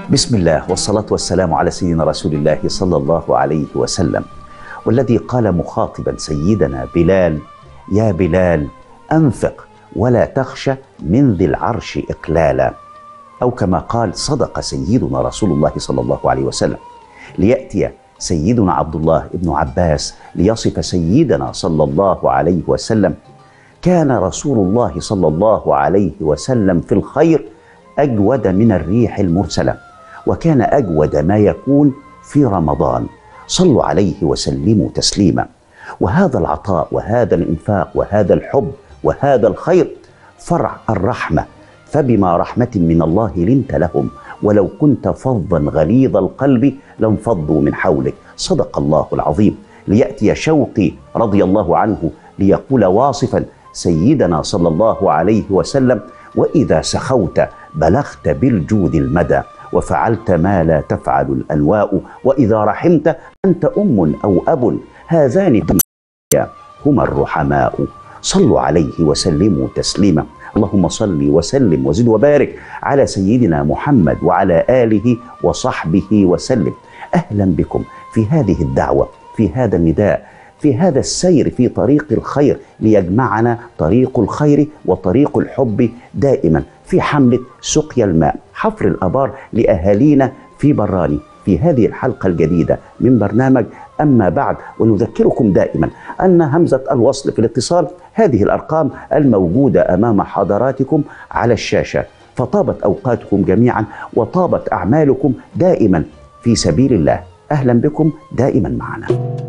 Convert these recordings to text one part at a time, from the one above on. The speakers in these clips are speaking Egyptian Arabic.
بسم الله والصلاة والسلام على سيدنا رسول الله صلى الله عليه وسلم والذي قال مخاطبا سيدنا بلال يا بلال أنفق ولا تخشى من ذي العرش إقلالا أو كما قال صدق سيدنا رسول الله صلى الله عليه وسلم ليأتي سيدنا عبد الله بن عباس ليصف سيدنا صلى الله عليه وسلم كان رسول الله صلى الله عليه وسلم في الخير اجود من الريح المرسله وكان اجود ما يكون في رمضان صلوا عليه وسلموا تسليما وهذا العطاء وهذا الانفاق وهذا الحب وهذا الخير فرع الرحمه فبما رحمه من الله لنت لهم ولو كنت فظا غليظ القلب لانفضوا من حولك صدق الله العظيم لياتي شوقي رضي الله عنه ليقول واصفا سيدنا صلى الله عليه وسلم واذا سخوت بلغت بالجود المدى وفعلت ما لا تفعل الانواء واذا رحمت انت ام او اب هذان هما الرحماء صلوا عليه وسلموا تسليما اللهم صل وسلم وزد وبارك على سيدنا محمد وعلى اله وصحبه وسلم اهلا بكم في هذه الدعوه في هذا النداء في هذا السير في طريق الخير ليجمعنا طريق الخير وطريق الحب دائما في حمله سقيا الماء حفر الابار لاهالينا في براني في هذه الحلقه الجديده من برنامج اما بعد ونذكركم دائما ان همزه الوصل في الاتصال هذه الارقام الموجوده امام حضراتكم على الشاشه فطابت اوقاتكم جميعا وطابت اعمالكم دائما في سبيل الله اهلا بكم دائما معنا.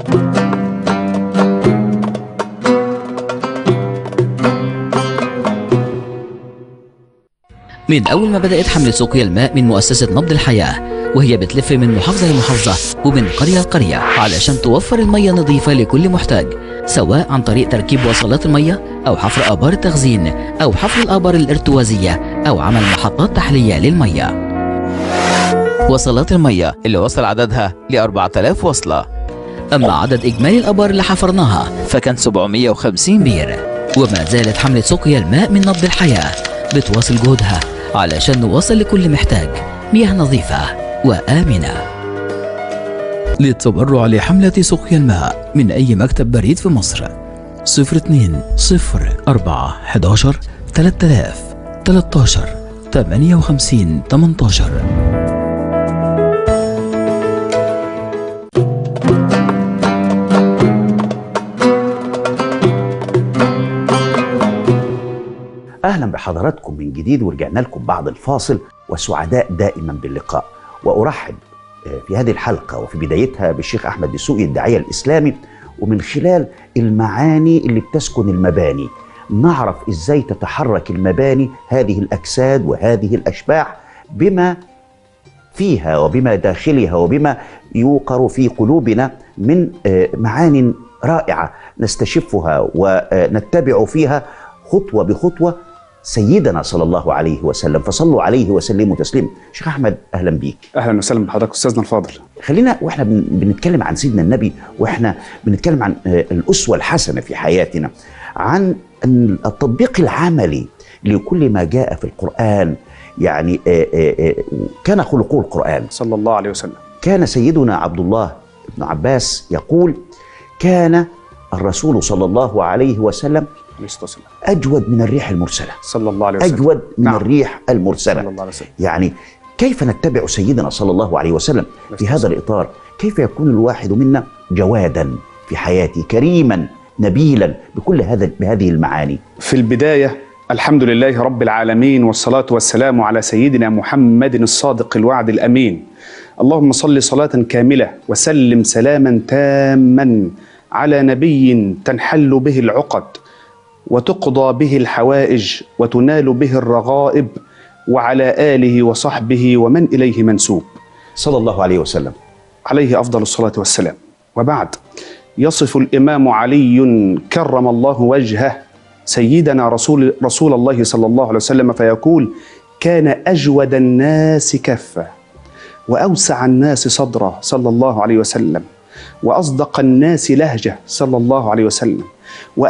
من أول ما بدأت حملة سقيا الماء من مؤسسة نبض الحياة وهي بتلف من محافظة لمحافظة ومن قرية لقرية علشان توفر المية نظيفة لكل محتاج سواء عن طريق تركيب وصلات المية أو حفر آبار التخزين أو حفر الآبار الارتوازية أو عمل محطات تحلية للمية وصلات المية اللي وصل عددها ل 4000 وصلة أما عدد إجمالي الآبار اللي حفرناها فكان 750 بير وما زالت حملة سقيا الماء من نبض الحياة بتواصل جهودها علشان نوصل لكل محتاج مياه نظيفة وآمنة للتبرع لحملة سقيا الماء من أي مكتب بريد في مصر 02 0 4 11 3000 13 58 18 اهلا بحضراتكم من جديد ورجعنا لكم بعد الفاصل وسعداء دائما باللقاء وارحب في هذه الحلقه وفي بدايتها بالشيخ احمد دسوقي الداعيه الاسلامي ومن خلال المعاني اللي بتسكن المباني نعرف ازاي تتحرك المباني هذه الاجساد وهذه الاشباح بما فيها وبما داخلها وبما يوقر في قلوبنا من معان رائعه نستشفها ونتبع فيها خطوه بخطوه سيدنا صلى الله عليه وسلم فصلوا عليه وسلموا تسليما شيخ احمد اهلا بيك اهلا وسهلا بحضرتك استاذنا الفاضل خلينا واحنا بنتكلم عن سيدنا النبي واحنا بنتكلم عن الاسوه الحسنه في حياتنا عن التطبيق العملي لكل ما جاء في القران يعني كان خلقه القران صلى الله عليه وسلم كان سيدنا عبد الله بن عباس يقول كان الرسول صلى الله عليه وسلم عليه الصلاه والسلام اجود من الريح المرسله صلى الله عليه وسلم اجود من نعم. الريح المرسله صلى الله عليه وسلم يعني كيف نتبع سيدنا صلى الله عليه وسلم في هذا الاطار كيف يكون الواحد منا جوادا في حياته كريما نبيلا بكل هذا بهذه المعاني في البدايه الحمد لله رب العالمين والصلاه والسلام على سيدنا محمد الصادق الوعد الامين اللهم صل صلاه كامله وسلم سلاما تاما على نبي تنحل به العقد وتقضى به الحوائج وتنال به الرغائب وعلى اله وصحبه ومن اليه منسوب صلى الله عليه وسلم عليه افضل الصلاه والسلام وبعد يصف الامام علي كرم الله وجهه سيدنا رسول رسول الله صلى الله عليه وسلم فيقول كان اجود الناس كفه واوسع الناس صدرا صلى الله عليه وسلم واصدق الناس لهجه صلى الله عليه وسلم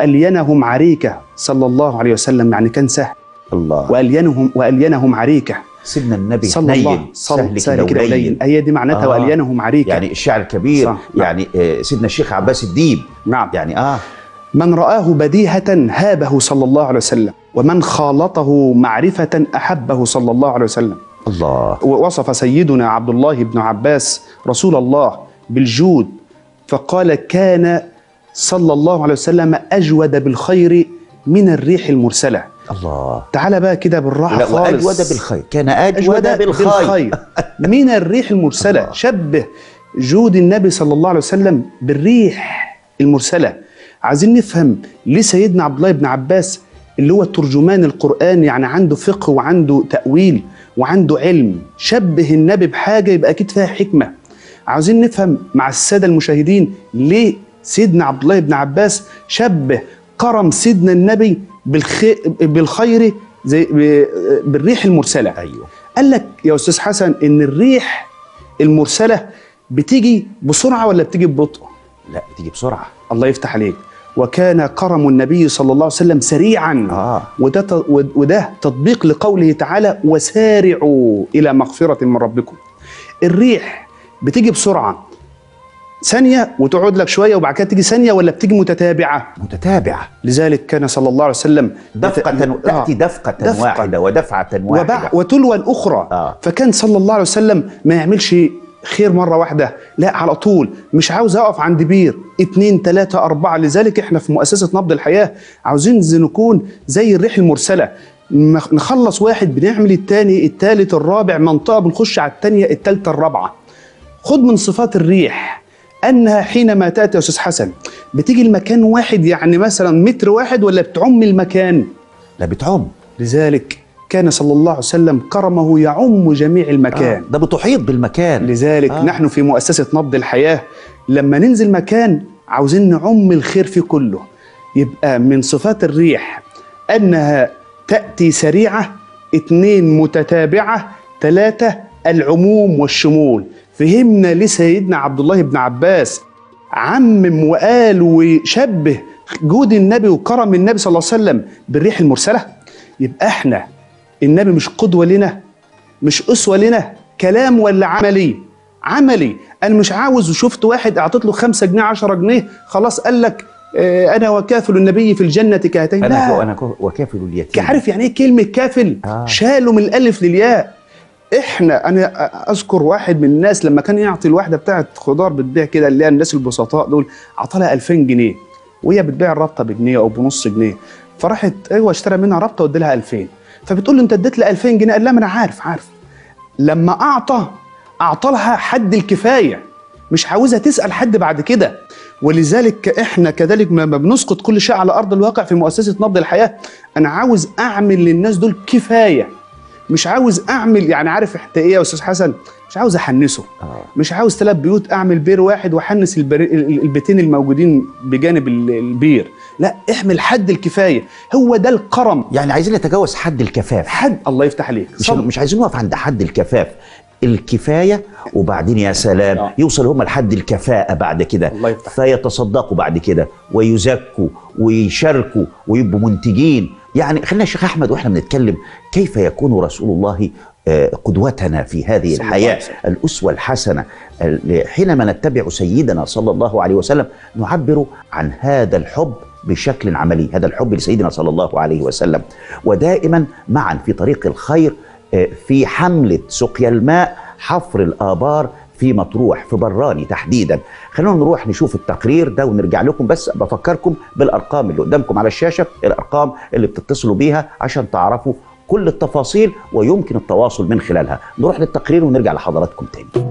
والينهم عريكه صلى الله عليه وسلم يعني كان سهل الله والينهم والينهم عريكه سيدنا النبي صلى الله حنين صلى سهل كده ولين. ولين هي دي معناتها آه. واليانهم عريكه يعني الشعر الكبير صح. نعم. يعني آه، سيدنا الشيخ عباس الديب نعم يعني اه من رآه بديهة هابه صلى الله عليه وسلم ومن خالطه معرفة أحبه صلى الله عليه وسلم الله ووصف سيدنا عبد الله بن عباس رسول الله بالجود فقال كان صلى الله عليه وسلم أجود بالخير من الريح المرسلة الله تعال بقى كده بالراحة لا خالص واجود بالخير كان اجود بالخير بالخير من الريح المرسلة الله. شبه جود النبي صلى الله عليه وسلم بالريح المرسلة عايزين نفهم ليه سيدنا عبد الله بن عباس اللي هو ترجمان القرآن يعني عنده فقه وعنده تأويل وعنده علم شبه النبي بحاجة يبقى أكيد فيها حكمة عاوزين نفهم مع السادة المشاهدين ليه سيدنا عبد الله بن عباس شبه كرم سيدنا النبي بالخير, بالخير زي ب- بالريح المرسلة ايوه قال لك يا استاذ حسن ان الريح المرسله بتيجي بسرعه ولا بتيجي ببطء لا بتيجي بسرعه الله يفتح عليك وكان كرم النبي صلى الله عليه وسلم سريعا اه وده ت- وده تطبيق لقوله تعالى وسارعوا الى مغفره من ربكم الريح بتيجي بسرعه ثانيه وتقعد لك شويه وبعد كده تيجي ثانيه ولا بتيجي متتابعه متتابعه لذلك كان صلى الله عليه وسلم دفقة يت- تأتي آه. دفقة, دفقة. واحدة ودفعة وبع... واحدة وتلو الأخرى آه. فكان صلى الله عليه وسلم ما يعملش خير مرة واحدة لا على طول مش عاوز أقف عند بير اتنين تلاتة أربعة لذلك إحنا في مؤسسة نبض الحياة عاوزين زي نكون زي الريح المرسلة نخ- نخلص واحد بنعمل التاني التالت الرابع منطقة بنخش على التانية التالتة الرابعة خد من صفات الريح انها حينما تاتي يا استاذ حسن بتيجي المكان واحد يعني مثلا متر واحد ولا بتعم المكان لا بتعم لذلك كان صلى الله عليه وسلم كرمه يعم جميع المكان ده بتحيط بالمكان لذلك آه. آه. نحن في مؤسسة نبض الحياة لما ننزل مكان عاوزين نعم الخير في كله يبقى من صفات الريح أنها تأتي سريعة اثنين متتابعة ثلاثة العموم والشمول فهمنا لسيدنا عبد الله بن عباس عمم وقال وشبه جود النبي وكرم النبي صلى الله عليه وسلم بالريح المرسلة يبقى احنا النبي مش قدوة لنا مش أسوة لنا كلام ولا عملي عملي أنا مش عاوز وشفت واحد أعطيت له خمسة جنيه عشرة جنيه خلاص قال لك آه، أنا وكافل النبي في الجنة كهاتين انا لا انا كو- وكافل اليتيم عارف يعني ايه كلمة كافل؟ آه. شالوا من الألف للياء احنا انا اذكر واحد من الناس لما كان يعطي الواحده بتاعت خضار بتبيع كده اللي هي الناس البسطاء دول عطالها 2000 جنيه وهي بتبيع الرابطه بجنيه او بنص جنيه فراحت ايوه اشترى منها رابطه وادي لها 2000 فبتقول له انت اديت لي 2000 جنيه قال لها ما انا عارف عارف لما اعطى اعطى لها حد الكفايه مش عاوزها تسال حد بعد كده ولذلك احنا كذلك لما بنسقط كل شيء على ارض الواقع في مؤسسه نبض الحياه انا عاوز اعمل للناس دول كفايه مش عاوز اعمل يعني عارف انت ايه يا استاذ حسن مش عاوز احنسه آه. مش عاوز ثلاث بيوت اعمل بير واحد واحنس البر... ال- البيتين الموجودين بجانب ال- البير لا اعمل حد الكفايه هو ده الكرم يعني عايزين نتجاوز حد الكفاف حد الله يفتح عليك مش صل- مش عايزين نقف عند حد الكفاف الكفايه وبعدين يا سلام آه. يوصل هم لحد الكفاءه بعد كده الله يفتح. فيتصدقوا بعد كده ويزكوا ويشاركوا ويبقوا منتجين يعني خلينا يا شيخ احمد واحنا بنتكلم كيف يكون رسول الله آه، قدوتنا في هذه صلى الله الحياه عليه وسلم. الاسوه الحسنه ال- حينما نتبع سيدنا صلى الله عليه وسلم نعبر عن هذا الحب بشكل عملي هذا الحب لسيدنا صلى الله عليه وسلم ودائما معا في طريق الخير آه، في حملة سقيا الماء حفر الآبار في مطروح في براني تحديدا خلونا نروح نشوف التقرير ده ونرجع لكم بس بفكركم بالأرقام اللي قدامكم على الشاشة الأرقام اللي بتتصلوا بيها عشان تعرفوا كل التفاصيل ويمكن التواصل من خلالها نروح للتقرير ونرجع لحضراتكم تاني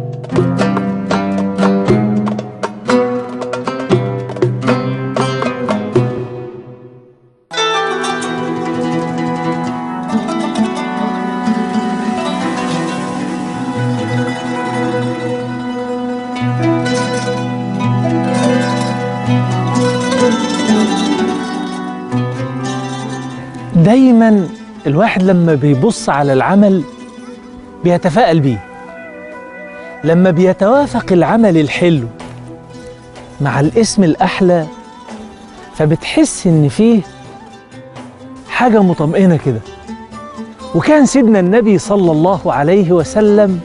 دايما الواحد لما بيبص على العمل بيتفائل بيه لما بيتوافق العمل الحلو مع الاسم الأحلى فبتحس إن فيه حاجة مطمئنة كده وكان سيدنا النبي صلى الله عليه وسلم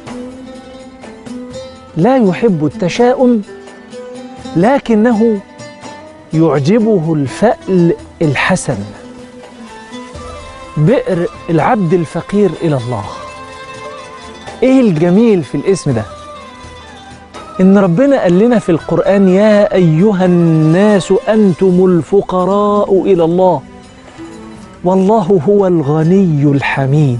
لا يحب التشاؤم لكنه يعجبه الفأل الحسن بئر العبد الفقير إلى الله إيه الجميل في الاسم ده إن ربنا قال لنا في القرآن يا أيها الناس أنتم الفقراء إلى الله والله هو الغني الحميد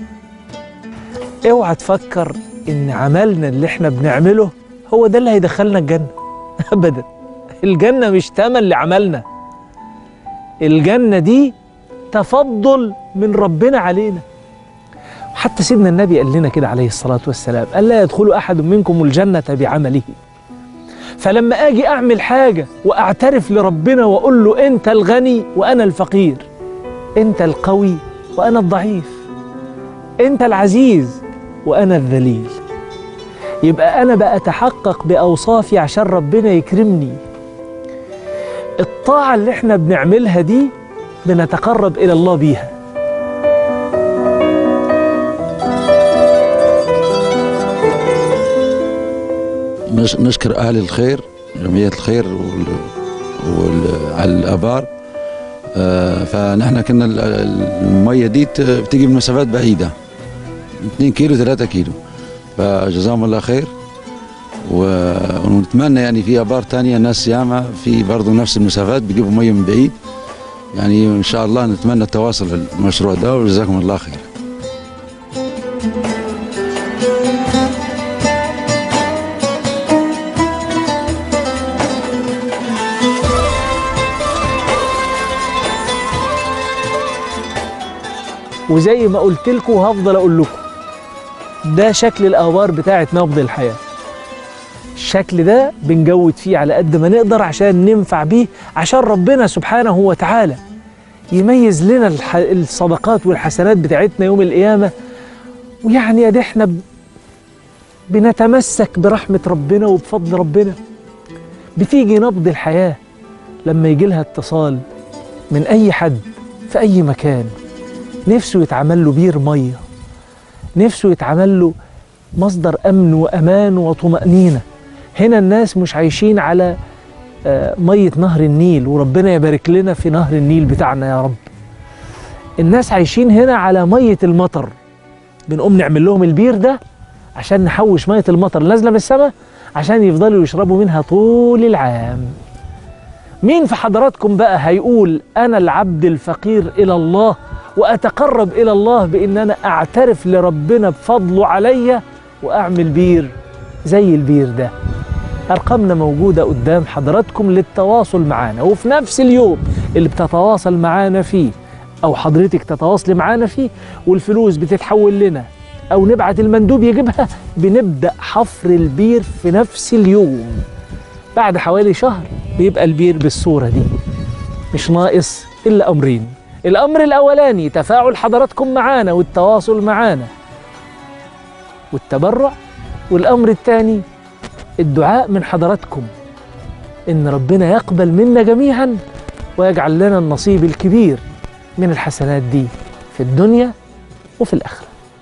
اوعى تفكر ان عملنا اللي احنا بنعمله هو ده اللي هيدخلنا الجنة ابدا الجنة مش تمن لعملنا الجنة دي تفضل من ربنا علينا حتى سيدنا النبي قال لنا كده عليه الصلاة والسلام قال لا يدخل أحد منكم الجنة بعمله فلما أجي أعمل حاجة وأعترف لربنا وأقول له أنت الغني وأنا الفقير أنت القوي وأنا الضعيف أنت العزيز وأنا الذليل يبقى أنا بقى أتحقق بأوصافي عشان ربنا يكرمني الطاعة اللي احنا بنعملها دي بنتقرب إلى الله بيها نش- نشكر أهل الخير جمعية الخير وال... وال... على الآبار آه، فنحن كنا ال- المية دي ت- بتيجي من مسافات بعيدة 2 كيلو 3 كيلو فجزاهم الله خير و- ونتمنى يعني في آبار تانية ناس ياما في برضه نفس المسافات بيجيبوا مية من بعيد يعني إن شاء الله نتمنى التواصل المشروع ده وجزاكم الله خير وزي ما قلت لكم هفضل اقول لكم ده شكل الآبار بتاعت نبض الحياة الشكل ده بنجود فيه على قد ما نقدر عشان ننفع بيه عشان ربنا سبحانه وتعالى يميز لنا الح- الصدقات والحسنات بتاعتنا يوم القيامة ويعني يا دي احنا ب- بنتمسك برحمة ربنا وبفضل ربنا بتيجي نبض الحياة لما يجي لها اتصال من أي حد في أي مكان نفسه يتعمل له بير ميه نفسه يتعمل له مصدر امن وامان وطمانينه هنا الناس مش عايشين على آه، ميه نهر النيل وربنا يبارك لنا في نهر النيل بتاعنا يا رب الناس عايشين هنا على ميه المطر بنقوم نعمل لهم البير ده عشان نحوش ميه المطر اللي نازله من السماء عشان يفضلوا يشربوا منها طول العام مين في حضراتكم بقى هيقول انا العبد الفقير الى الله واتقرب الى الله بان انا اعترف لربنا بفضله عليا واعمل بير زي البير ده ارقامنا موجوده قدام حضراتكم للتواصل معانا وفي نفس اليوم اللي بتتواصل معانا فيه او حضرتك تتواصلي معانا فيه والفلوس بتتحول لنا او نبعت المندوب يجيبها بنبدا حفر البير في نفس اليوم بعد حوالي شهر بيبقى البير بالصوره دي مش ناقص الا امرين الامر الاولاني تفاعل حضراتكم معانا والتواصل معانا والتبرع والامر الثاني الدعاء من حضراتكم ان ربنا يقبل منا جميعا ويجعل لنا النصيب الكبير من الحسنات دي في الدنيا وفي الاخره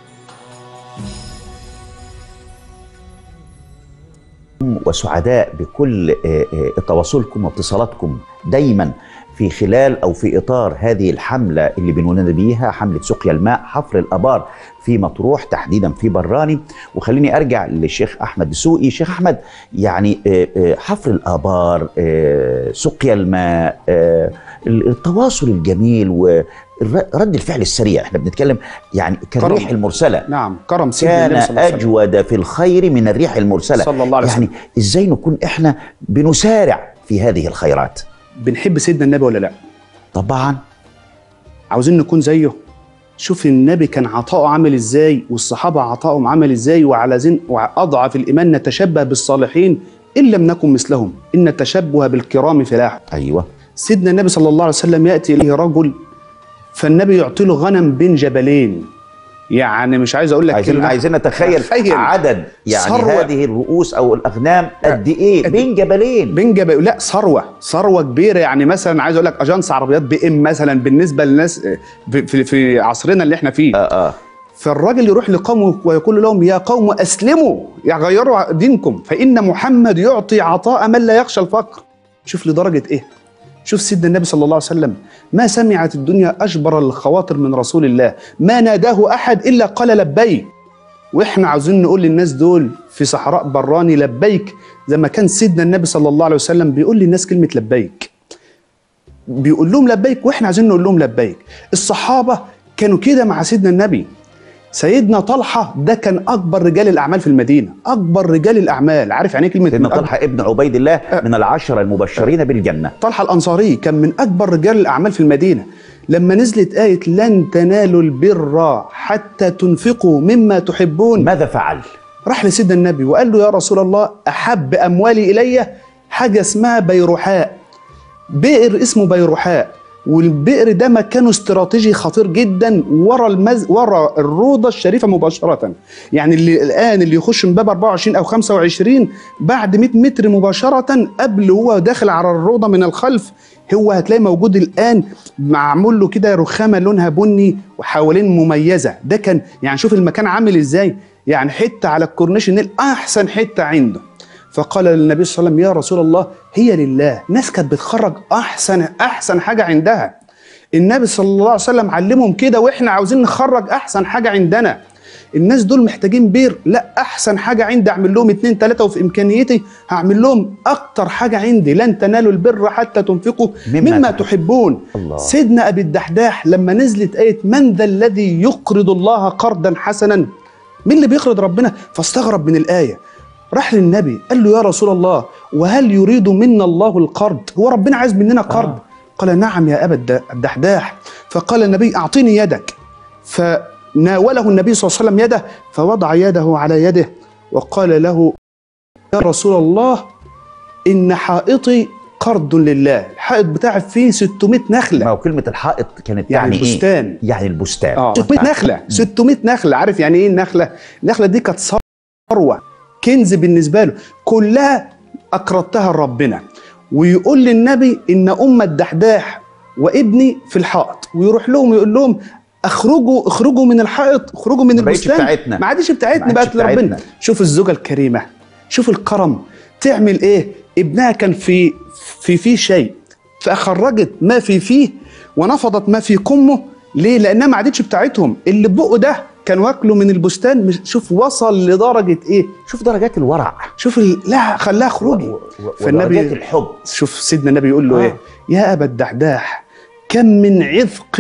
وسعداء بكل آه، آه، تواصلكم واتصالاتكم دايما في خلال او في اطار هذه الحمله اللي بنولد بيها حمله سقيا الماء حفر الابار في مطروح تحديدا في براني وخليني ارجع للشيخ احمد دسوقي شيخ احمد يعني آه، آه، حفر الابار آه، سقيا الماء آه، التواصل الجميل ورد الفعل السريع احنا بنتكلم يعني كالريح كرم. المرسله نعم كرم سيدنا كان النبي صلى الله عليه وسلم اجود في الخير من الريح المرسله صلى الله عليه يعني ازاي نكون احنا بنسارع في هذه الخيرات بنحب سيدنا النبي ولا لا طبعا عاوزين نكون زيه شوف النبي كان عطاؤه عامل ازاي والصحابه عطاؤهم عامل ازاي وعلى زين واضعف الايمان نتشبه بالصالحين ان لم نكن مثلهم ان التشبه بالكرام فلاح ايوه سيدنا النبي صلى الله عليه وسلم ياتي اليه رجل فالنبي يعطي له غنم بين جبلين يعني مش عايز اقول لك عايزين كلمة. عايزين نتخيل تخيل. عدد يعني ثروة. هذه الرؤوس او الاغنام قد ايه بين جبلين بين جبل لا ثروه ثروه كبيره يعني مثلا عايز اقول لك اجانس عربيات بي ام مثلا بالنسبه للناس في, في, في عصرنا اللي احنا فيه اه اه فالراجل يروح لقومه ويقول لهم يا قوم اسلموا يا غيروا دينكم فان محمد يعطي عطاء من لا يخشى الفقر شوف لدرجه ايه شوف سيدنا النبي صلى الله عليه وسلم ما سمعت الدنيا اجبر الخواطر من رسول الله ما ناداه احد الا قال لبيك واحنا عاوزين نقول للناس دول في صحراء براني لبيك زي ما كان سيدنا النبي صلى الله عليه وسلم بيقول للناس كلمه لبيك بيقول لهم لبيك واحنا عايزين نقول لهم لبيك الصحابه كانوا كده مع سيدنا النبي سيدنا طلحه ده كان اكبر رجال الاعمال في المدينه اكبر رجال الاعمال عارف يعني ايه كلمه سيدنا من أكبر؟ طلحه ابن عبيد الله من العشره المبشرين بالجنه طلحه الانصاري كان من اكبر رجال الاعمال في المدينه لما نزلت ايه لن تنالوا البر حتى تنفقوا مما تحبون ماذا فعل؟ راح لسيدنا النبي وقال له يا رسول الله احب اموالي الي حاجه اسمها بيروحاء بئر اسمه بيروحاء والبئر ده مكانه استراتيجي خطير جدا ورا المز... ورا الروضه الشريفه مباشره يعني اللي الان اللي يخش من باب 24 او 25 بعد 100 متر مباشره قبل هو داخل على الروضه من الخلف هو هتلاقي موجود الان معمول له كده رخامه لونها بني وحوالين مميزه ده كان يعني شوف المكان عامل ازاي يعني حته على الكورنيش النيل احسن حته عنده فقال للنبي صلى الله عليه وسلم يا رسول الله هي لله ناس كانت بتخرج احسن احسن حاجه عندها النبي صلى الله عليه وسلم علمهم كده واحنا عاوزين نخرج احسن حاجه عندنا الناس دول محتاجين بير لا احسن حاجه عندي اعمل لهم اتنين تلاته وفي امكانيتي هعمل لهم اكتر حاجه عندي لن تنالوا البر حتى تنفقوا مما مما, تحب. تحبون الله. سيدنا ابي الدحداح لما نزلت ايه من ذا الذي يقرض الله قرضا حسنا مين اللي بيقرض ربنا فاستغرب من الايه راح للنبي قال له يا رسول الله وهل يريد منا الله القرض هو ربنا عايز مننا قرض آه. قال نعم يا ابا الد- الدحداح فقال النبي اعطيني يدك فناوله النبي صلى الله عليه وسلم يده فوضع يده على يده وقال له يا رسول الله ان حائطي قرض لله الحائط بتاعي فيه 600 ما نخله هو كلمه الحائط كانت يعني يعني, ايه؟ البستان. يعني البستان اه 600 نخله 600 نخله عارف يعني ايه النخله النخله دي كانت ثروه كنز بالنسبه له كلها اقرضتها لربنا ويقول للنبي ان ام الدحداح وابني في الحائط ويروح لهم ويقول لهم اخرجوا اخرجوا من الحائط اخرجوا من ما بقتش البستان بتاعتنا. ما عادش بتاعتنا ما بقت عادش لربنا بتاعتنا. شوف الزوجه الكريمه شوف الكرم تعمل ايه ابنها كان في في فيه شيء فاخرجت ما في فيه ونفضت ما في كمه ليه لانها ما عادتش بتاعتهم اللي بقه ده كان واكله من البستان مش شوف وصل لدرجه ايه شوف درجات الورع شوف ال... لا خلاها خروجي و- و- ودرجات الحب شوف سيدنا النبي يقول له آه. ايه يا ابا الدحداح كم من عذق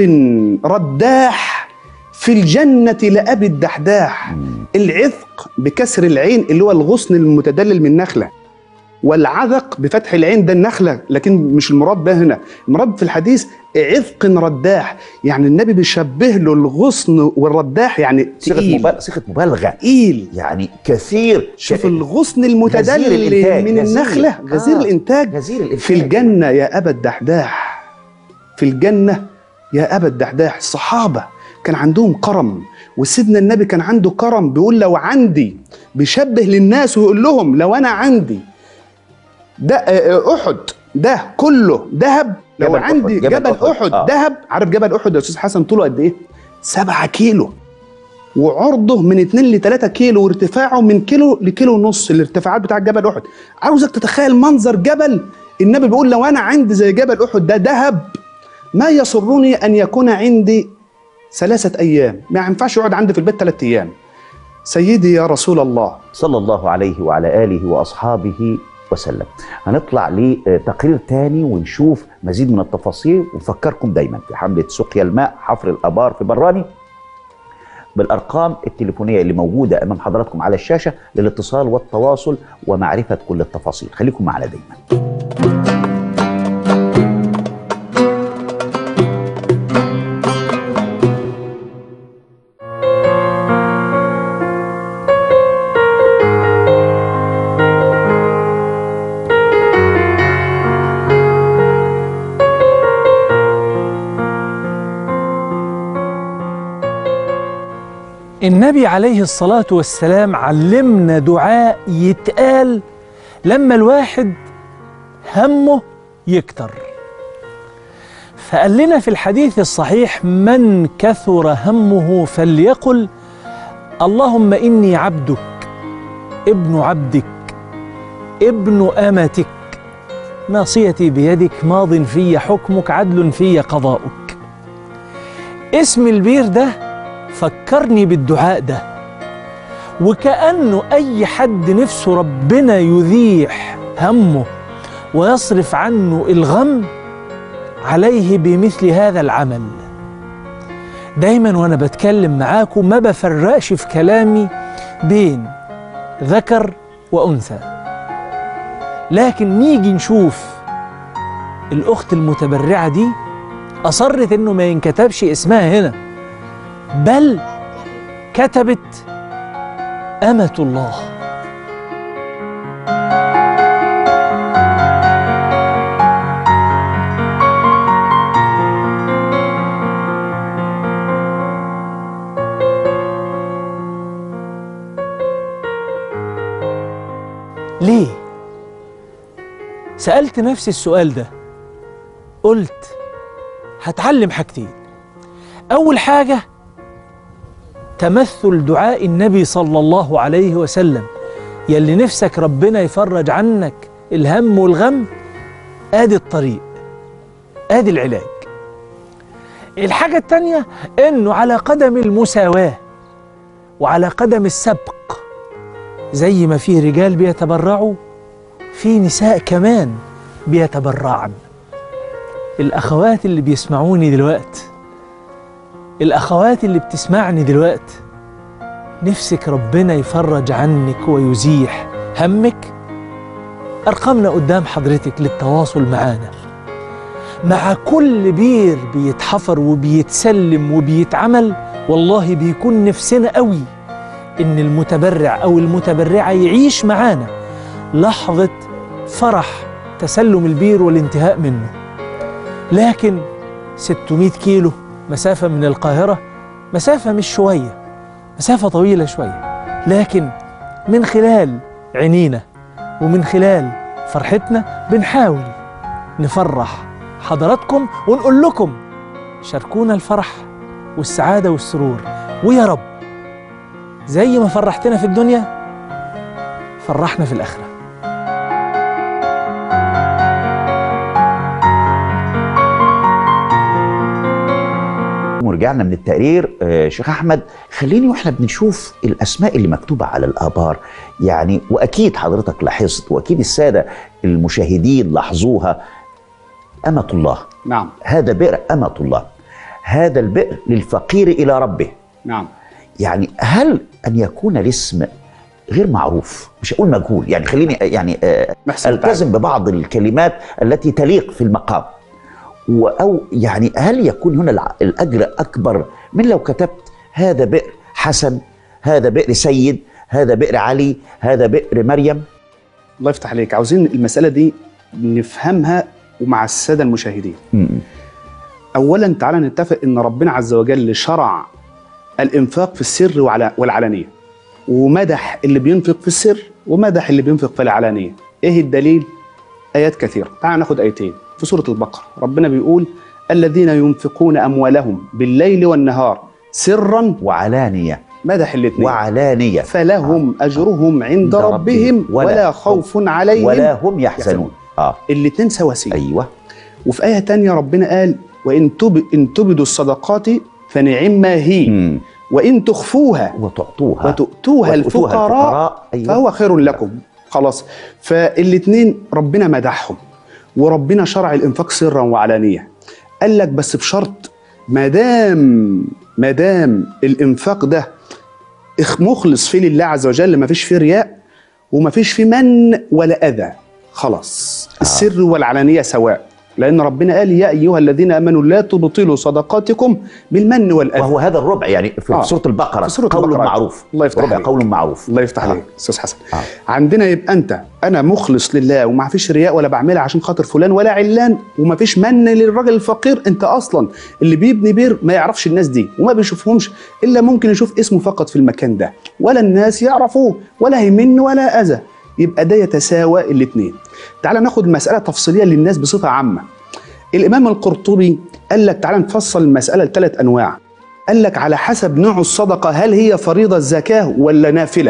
رداح في الجنة لأبي الدحداح العذق بكسر العين اللي هو الغصن المتدلل من نخلة والعذق بفتح العين ده النخلة لكن مش المراد ده هنا المراد في الحديث عذق رداح يعني النبي بيشبه له الغصن والرداح يعني صيغه تقيل مبالغه صيغه مبالغه تقيل يعني كثير شوف ك- الغصن غزير المتدلل الإنتاج، من غزير. النخلة غزير آه، الإنتاج غزير الإنتاج. في الجنة يا أبا الدحداح في الجنة يا أبا الدحداح الصحابة كان عندهم كرم وسيدنا النبي كان عنده كرم بيقول لو عندي بيشبه للناس ويقول لهم لو أنا عندي ده آه، أحد ده كله ذهب لو جبل أحد، عندي جبل جبل, أحد، أحد آه. ذهب عارف جبل أحد يا أستاذ حسن طوله قد إيه؟ سبعة كيلو وعرضه من 2 ل 3 كيلو وارتفاعه من كيلو لكيلو ونص الارتفاعات بتاع جبل احد عاوزك تتخيل منظر جبل النبي بيقول لو انا عندي زي جبل احد ده ذهب ما يسرني ان يكون عندي ثلاثة ايام ما ينفعش يقعد عندي في البيت ثلاثة ايام سيدي يا رسول الله صلى الله عليه وعلى آله وأصحابه وسلم هنطلع لتقرير تاني ونشوف مزيد من التفاصيل ونفكركم دايما في حملة سقيا الماء حفر الآبار في براني بالأرقام التليفونية اللي موجودة أمام حضراتكم على الشاشة للاتصال والتواصل ومعرفة كل التفاصيل خليكم معنا دايما النبي عليه الصلاة والسلام علمنا دعاء يتقال لما الواحد همه يكتر فقال لنا في الحديث الصحيح من كثر همه فليقل اللهم إني عبدك ابن عبدك ابن أمتك ناصيتي بيدك ماض في حكمك عدل في قضاؤك اسم البير ده فكرني بالدعاء ده وكأنه أي حد نفسه ربنا يذيح همه ويصرف عنه الغم عليه بمثل هذا العمل دايما وانا بتكلم معاكم ما بفرقش في كلامي بين ذكر وانثى لكن نيجي نشوف الاخت المتبرعه دي اصرت انه ما ينكتبش اسمها هنا بل كتبت امه الله ليه سالت نفسي السؤال ده قلت هتعلم حاجتين اول حاجه تمثل دعاء النبي صلى الله عليه وسلم يلي نفسك ربنا يفرج عنك الهم والغم ادي الطريق ادي العلاج الحاجة التانية انه على قدم المساواة وعلى قدم السبق زي ما في رجال بيتبرعوا في نساء كمان بيتبرعن الأخوات اللي بيسمعوني دلوقتي الأخوات اللي بتسمعني دلوقتي نفسك ربنا يفرج عنك ويزيح همك أرقامنا قدام حضرتك للتواصل معانا مع كل بير بيتحفر وبيتسلم وبيتعمل والله بيكون نفسنا قوي إن المتبرع أو المتبرعة يعيش معانا لحظة فرح تسلم البير والانتهاء منه لكن 600 كيلو مسافة من القاهرة مسافة مش شوية مسافة طويلة شوية لكن من خلال عينينا ومن خلال فرحتنا بنحاول نفرح حضراتكم ونقول لكم شاركونا الفرح والسعادة والسرور ويا رب زي ما فرحتنا في الدنيا فرحنا في الآخرة ورجعنا من التقرير آه، شيخ احمد خليني واحنا بنشوف الاسماء اللي مكتوبه على الابار يعني واكيد حضرتك لاحظت واكيد الساده المشاهدين لاحظوها امه الله نعم هذا بئر امه الله هذا البئر للفقير الى ربه نعم يعني هل ان يكون الاسم غير معروف مش هقول مجهول يعني خليني يعني آه، محسن التزم ببعض الكلمات التي تليق في المقام و- او يعني هل يكون هنا الع- الاجر اكبر من لو كتبت هذا بئر حسن هذا بئر سيد هذا بئر علي هذا بئر مريم الله يفتح عليك عاوزين المسألة دي نفهمها ومع السادة المشاهدين م- أولا تعالى نتفق أن ربنا عز وجل شرع الإنفاق في السر وعلى- والعلانية ومدح اللي بينفق في السر ومدح اللي بينفق في العلانية إيه الدليل؟ آيات كثيرة تعال ناخد آيتين في سورة البقرة ربنا بيقول الذين ينفقون أموالهم بالليل والنهار سرا وعلانيه مدح الاثنين وعلانيه فلهم أجرهم عند عند ربهم ربهم ولا ولا خوف عليهم ولا هم يحزنون اه الاثنين سواسية ايوه وفي آية تانية ربنا قال وإن تب إن تبدوا الصدقات فنعم ما هي م. وإن تخفوها وتعطوها وتؤتوها الفقراء أيوة. فهو خير لكم خلاص فالاثنين ربنا مدحهم وربنا شرع الانفاق سرا وعلانيه قال لك بس بشرط ما دام ما دام الانفاق ده إخ- مخلص فيه لله عز وجل ما فيش فيه رياء وما فيش فيه من ولا اذى خلاص السر والعلانيه سواء لان ربنا قال يا ايها الذين امنوا لا تبطلوا صدقاتكم بالمن والاذى وهو هذا الربع يعني في آه. سوره البقره في سورة قول البقرة. معروف الله يفتح ربع عليك. قول معروف الله يفتح آه. عليك استاذ حسن آه. عندنا يبقى انت انا مخلص لله وما فيش رياء ولا بعملها عشان خاطر فلان ولا علان وما فيش من للراجل الفقير انت اصلا اللي بيبني بير ما يعرفش الناس دي وما بيشوفهمش الا ممكن يشوف اسمه فقط في المكان ده ولا الناس يعرفوه ولا هيمن ولا اذى يبقى ده يتساوى الاثنين تعال ناخد مساله تفصيليه للناس بصفه عامه الامام القرطبي قال لك تعال نفصل المساله لثلاث انواع قال لك على حسب نوع الصدقه هل هي فريضه زكاه ولا نافله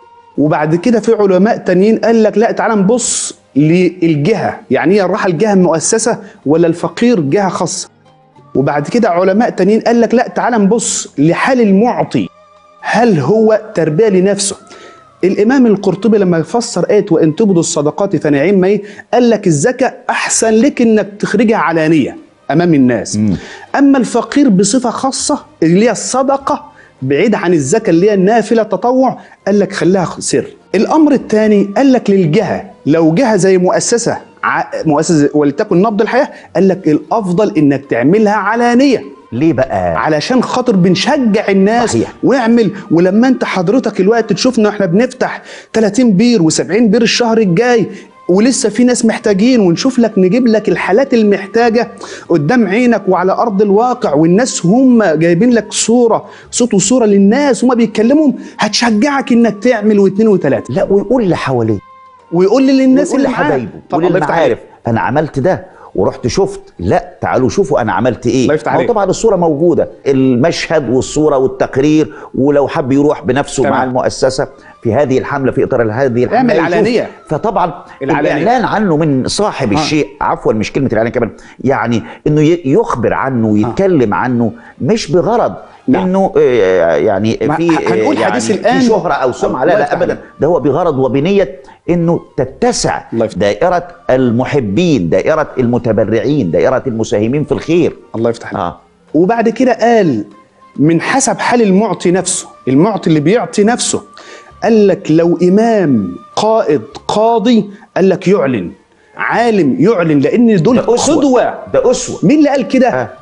وبعد كده في علماء تانيين قال لك لا تعال نبص للجهه يعني هي راح الجهه المؤسسه ولا الفقير جهه خاصه وبعد كده علماء تانيين قال لك لا تعال نبص لحال المعطي هل هو تربيه لنفسه الامام القرطبي لما يفسر ايه وان تبدوا الصدقات فنعم ما هي، قال لك الزكاه احسن لك انك تخرجها علانيه امام الناس اما الفقير بصفه خاصه اللي هي الصدقه بعيد عن الزكاه اللي هي النافله التطوع قال لك خليها سر الامر الثاني قال لك للجهه لو جهه زي مؤسسه ع- مؤسسه ولتكن نبض الحياه قال لك الافضل انك تعملها علانيه ليه بقى علشان خاطر بنشجع الناس صحيح. واعمل ولما انت حضرتك الوقت تشوفنا احنا بنفتح 30 بير و70 بير الشهر الجاي ولسه في ناس محتاجين ونشوف لك نجيب لك الحالات المحتاجه قدام عينك وعلى ارض الواقع والناس هم جايبين لك صوره صوت وصوره للناس وما بيتكلموا هتشجعك انك تعمل واثنين وثلاثه لا ويقول اللي حواليه ويقول للناس ويقول اللي معاه. لحبايبه طبعا الله يفتح عليك. وللمعارف انا عملت ده ورحت شفت لا تعالوا شوفوا انا عملت ايه الله يفتح ما هو عليك. طبعا الصوره موجوده المشهد والصوره والتقرير ولو حب يروح بنفسه تمام. مع المؤسسه في هذه الحمله في اطار هذه الحمله اعمل يشوف. علانية. فطبعا العلانية. الاعلان عنه من صاحب آه. الشيء عفوا مش كلمه الاعلان كمان يعني انه ي- يخبر عنه ويتكلم عنه مش بغرض نعم. انه آه، يعني ما في ه- هنقول يعني حديث في الآن. شهره او سمعه لا الله لا يفتح ابدا عليك. ده هو بغرض وبنيه انه تتسع الله يفتح. دائره المحبين دائره المتبرعين دائره المساهمين في الخير الله يفتح عليك. اه وبعد كده قال من حسب حال المعطي نفسه المعطي اللي بيعطي نفسه قال لك لو إمام قائد قاضي قال لك يعلن عالم يعلن لأن دول ده أسوة. قدوة ده اسوه مين اللي قال كده؟ آه.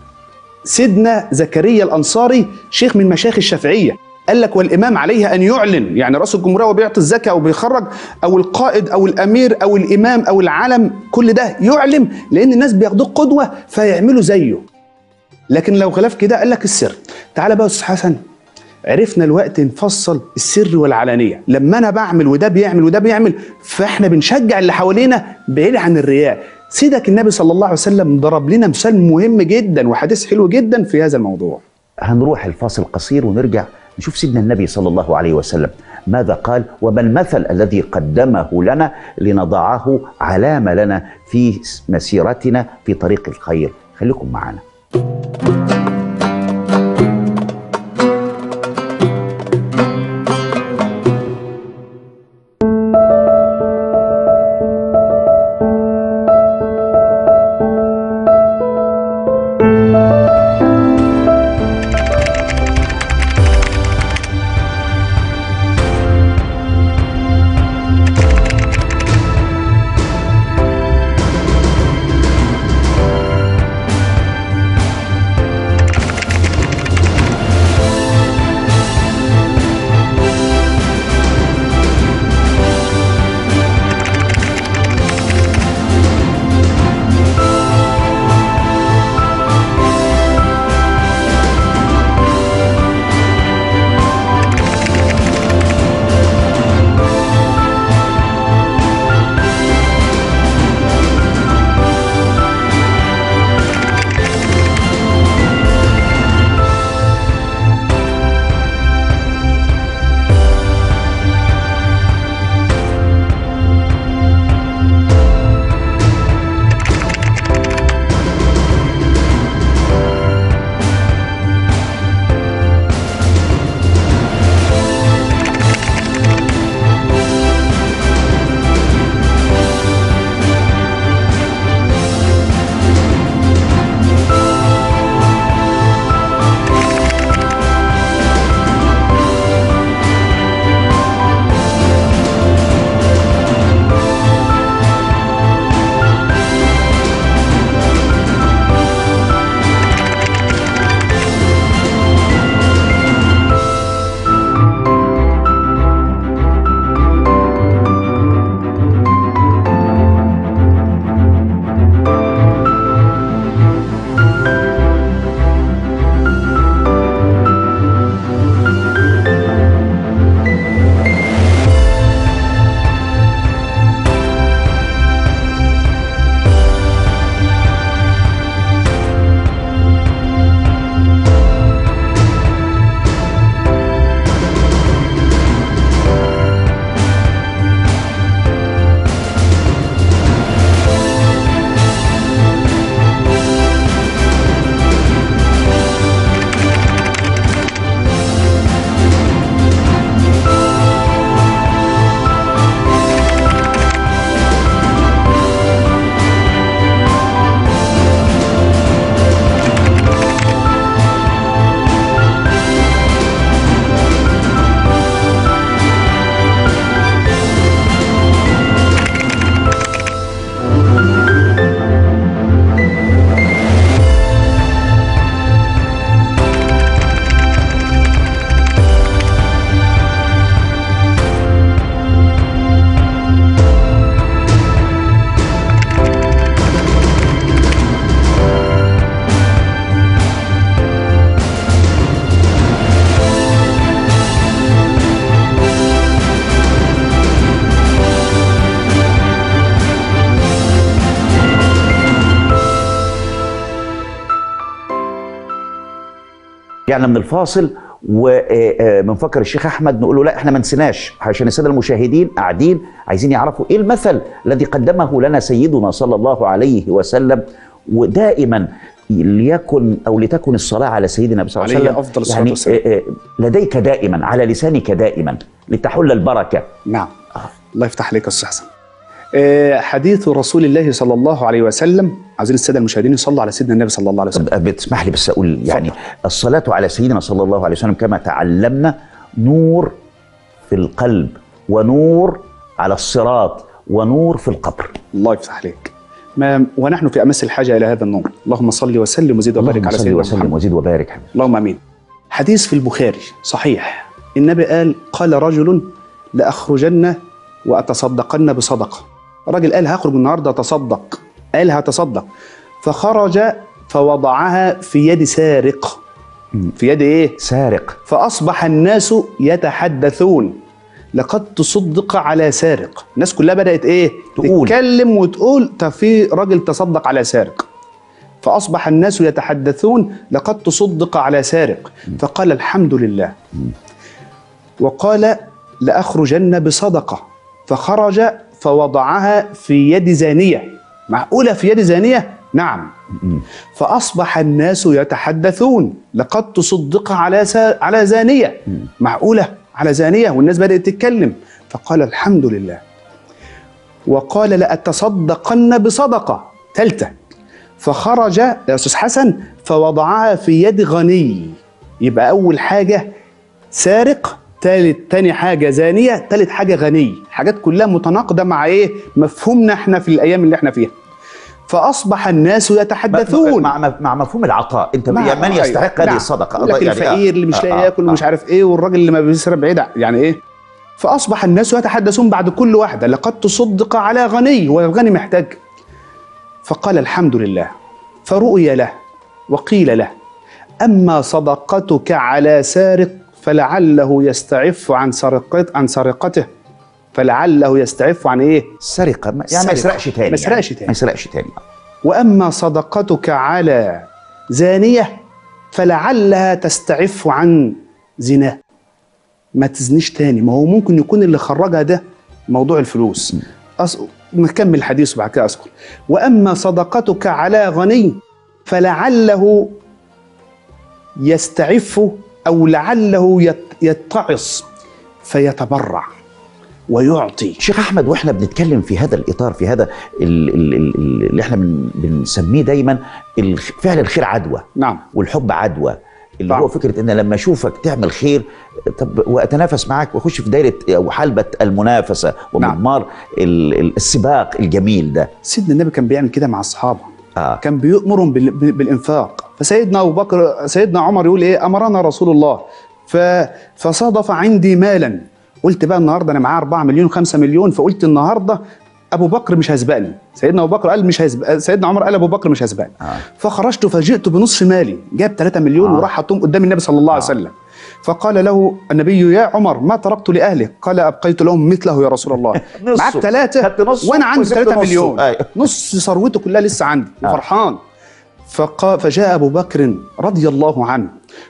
سيدنا زكريا الأنصاري شيخ من مشايخ الشافعية قال لك والإمام عليه أن يعلن يعني رئيس الجمهورية وبيعطي الزكاة أو بيخرج أو القائد أو الأمير أو الإمام أو العالم كل ده يعلم لأن الناس بياخدوه قدوة فيعملوا زيه لكن لو خلاف كده قال لك السر تعالى بقى يا استاذ حسن عرفنا الوقت نفصل السر والعلانيه لما انا بعمل وده بيعمل وده بيعمل فاحنا بنشجع اللي حوالينا بعيد عن الرياء سيدك النبي صلى الله عليه وسلم ضرب لنا مثال مهم جدا وحديث حلو جدا في هذا الموضوع هنروح الفاصل قصير ونرجع نشوف سيدنا النبي صلى الله عليه وسلم ماذا قال وما المثل الذي قدمه لنا لنضعه علامه لنا في مسيرتنا في طريق الخير خليكم معنا يعني من الفاصل وبنفكر الشيخ احمد نقول له لا احنا ما نسيناش عشان الساده المشاهدين قاعدين عايزين يعرفوا ايه المثل الذي قدمه لنا سيدنا صلى الله عليه وسلم ودائما ليكن او لتكن الصلاه على سيدنا صلى الله عليه عليه وسلم أفضل الصلاة يعني والسلام. آه، آه، لديك دائما على لسانك دائما لتحل البركه نعم الله يفتح عليك يا استاذ حسن آه، حديث رسول الله صلى الله عليه وسلم عايزين الساده المشاهدين يصلوا على سيدنا النبي صلى الله عليه وسلم طب بتسمح لي بس اقول يعني الصلاه على سيدنا صلى الله عليه وسلم كما تعلمنا نور في القلب ونور على الصراط ونور في القبر الله يفتح عليك ما ونحن في امس الحاجه الى هذا النور اللهم صل وسلم وزد وبارك اللهم على صل سيدنا وسلم محمد وزد وبارك حبيبي. اللهم امين حديث في البخاري صحيح النبي قال قال رجل لاخرجن واتصدقن بصدقه الراجل قال هخرج النهارده اتصدق قال هتصدق فخرج فوضعها في يد سارق في يد ايه سارق فاصبح الناس يتحدثون لقد تصدق على سارق الناس كلها بدات ايه تقول. تتكلم وتقول طب في راجل تصدق على سارق فاصبح الناس يتحدثون لقد تصدق على سارق فقال الحمد لله وقال لاخرجن بصدقه فخرج فوضعها في يد زانيه معقوله في يد زانيه نعم فاصبح الناس يتحدثون لقد تصدق على سا على زانيه معقوله على زانيه والناس بدات تتكلم فقال الحمد لله وقال لأتصدقن بصدقة ثالثة فخرج يا أستاذ حسن فوضعها في يد غني يبقى أول حاجة سارق ثالث تاني حاجة زانية ثالث حاجة غني حاجات كلها متناقضة مع إيه مفهومنا إحنا في الأيام اللي إحنا فيها فأصبح الناس يتحدثون مع, مع, مع مفهوم العطاء انت مع- من يستحق أيوة. هذه نعم. الصدقه يقول لك يعني الفقير اللي مش آه، لاقي آه، ياكل آه. ومش عارف ايه والراجل اللي ما بيسرق بعيد ع- يعني ايه فاصبح الناس يتحدثون بعد كل واحده لقد تصدق على غني والغني محتاج فقال الحمد لله فرؤي له وقيل له اما صدقتك على سارق فلعله يستعف عن سرقت عن سرقته فلعله يستعف عن ايه السرقه ما- يعني ما السرقة. يسرقش تاني ما يسرقش يعني. تاني. ما يسرقش تاني واما صدقتك على زانيه فلعلها تستعف عن زنا ما تزنيش تاني ما هو ممكن يكون اللي خرجها ده موضوع الفلوس أص... نكمل الحديث وبعد كده اذكر واما صدقتك على غني فلعله يستعف او لعله يت... يتعص فيتبرع ويعطي شيخ احمد واحنا بنتكلم في هذا الاطار في هذا ال- ال- ال- ال- اللي احنا بن- بنسميه دايما الخ- فعل الخير عدوى نعم والحب عدوى اللي طبعا. هو فكره ان لما اشوفك تعمل خير طب واتنافس معاك واخش في دايره او حلبه المنافسه ومضمار ال- ال- السباق الجميل ده سيدنا النبي كان بيعمل كده مع اصحابه اه كان بيأمرهم بال- بالإنفاق فسيدنا أبو بكر سيدنا عمر يقول إيه أمرنا رسول الله ف فصادف عندي مالا قلت بقى النهارده أنا معايا 4 مليون 5 مليون فقلت النهارده أبو بكر مش هيسبقني سيدنا أبو بكر قال مش هيسبق سيدنا عمر قال أبو بكر مش هيسبقني آه. فخرجت فجئت بنصف مالي جاب 3 مليون آه. وراح حطهم قدام النبي صلى الله عليه وسلم فقال له النبي يا عمر ما تركت لأهلك قال أبقيت لهم مثله يا رسول الله نصه. معاك ثلاثة خدت نصه وأنا عندي وسبت 3 نصه. مليون أيوه. نص ثروته كلها لسه عندي آه. وفرحان فقا فجاء أبو بكر رضي الله عنه